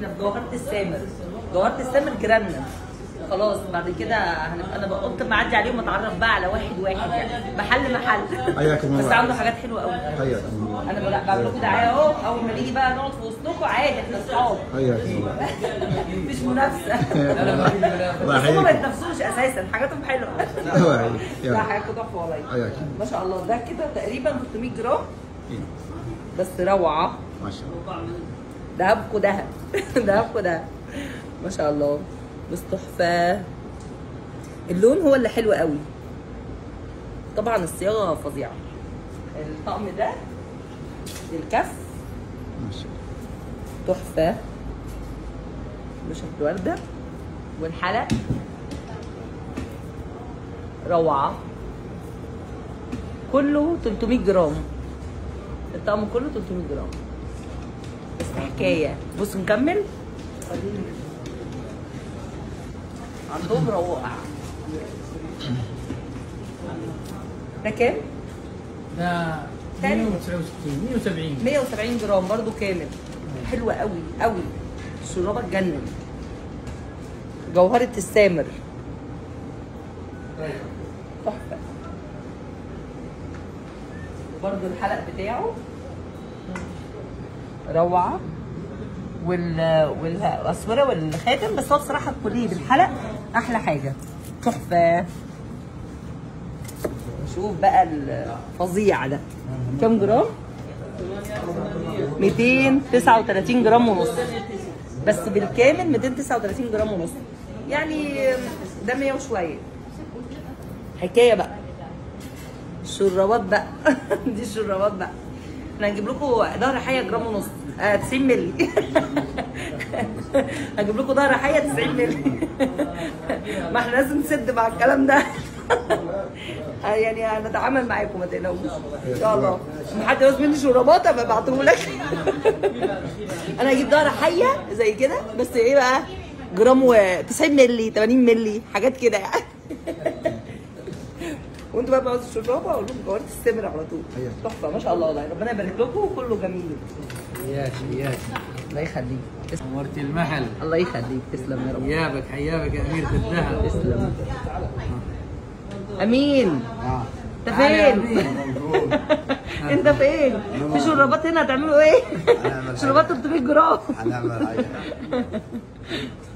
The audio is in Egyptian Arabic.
احنا في جوهره السامر جوهره السامر جيراننا خلاص بعد كده هنبقى انا بقى قلت معدي عليهم اتعرف بقى على واحد واحد يعني محل محل حياكم الله. بس عنده حاجات حلوه قوي حياكم الله انا بقى- بعمل لكم دعايه اهو اول ما نيجي بقى نقعد في وسطكم عادي احنا اصحاب حياكم الله مفيش منافسه الله بس هم ما يحييكم يتنافسوش اساسا حاجاتهم حلوه الله يحييك. لا يلا حاجاتكم تحفه والله حياكم ما شاء الله ده كده تقريبا 300 جرام إيه. بس روعه ما شاء الله دهبكوا دهب دهبكوا دهب ما شاء الله بس تحفه اللون هو اللي حلو قوي طبعا الصياغه فظيعه الطقم ده الكف ما شاء الله تحفه بشكل ورده والحلق روعه كله 300 جرام الطقم كله 300 جرام بس حكايه بص نكمل عندهم روائع ده كام؟ ده تاني. 169 170 170 جرام برضو كامل حلوة قوي قوي الشرابة تجنن جوهرة السامر تحفة وبرضو الحلق بتاعه روعة وال والاسوره والخاتم بس هو بصراحه الكوليه بالحلق احلى حاجه تحفه شوف بقى الفظيع ده كام جرام 239 جرام ونص بس بالكامل 239 جرام ونص يعني ده 100 وشويه حكايه بقى الشرابات بقى دي الشرابات بقى احنا هنجيب لكم ظهر حيه جرام ونص آه 90 مللي هجيب لكم ظهر حيه 90 مللي ما احنا لازم نسد مع الكلام ده آه يعني هنتعامل معاكم ما تقلقوش ان شاء الله لما حد يعوز مني شرابات ابقى ابعته لك انا هجيب ظهر حيه زي كده بس ايه بقى جرام و 90 مللي 80 مللي حاجات كده يعني وانتوا بقى بعوز الشرابه اقول لكم جوهره السمر على طول أيوة. تحفه ما شاء الله والله ربنا يبارك لكم وكله جميل ياش ياش الله يخليك تسلم. نورت المحل الله يخليك تسلم يا رب حيابك حيابك يا اميرة الذهب تسلم امين اه انت تعال يا فين؟ أمين. انت فين؟ في شرابات هنا هتعملوا ايه؟ هنعمل شرابات 300 جرام هنعمل حاجه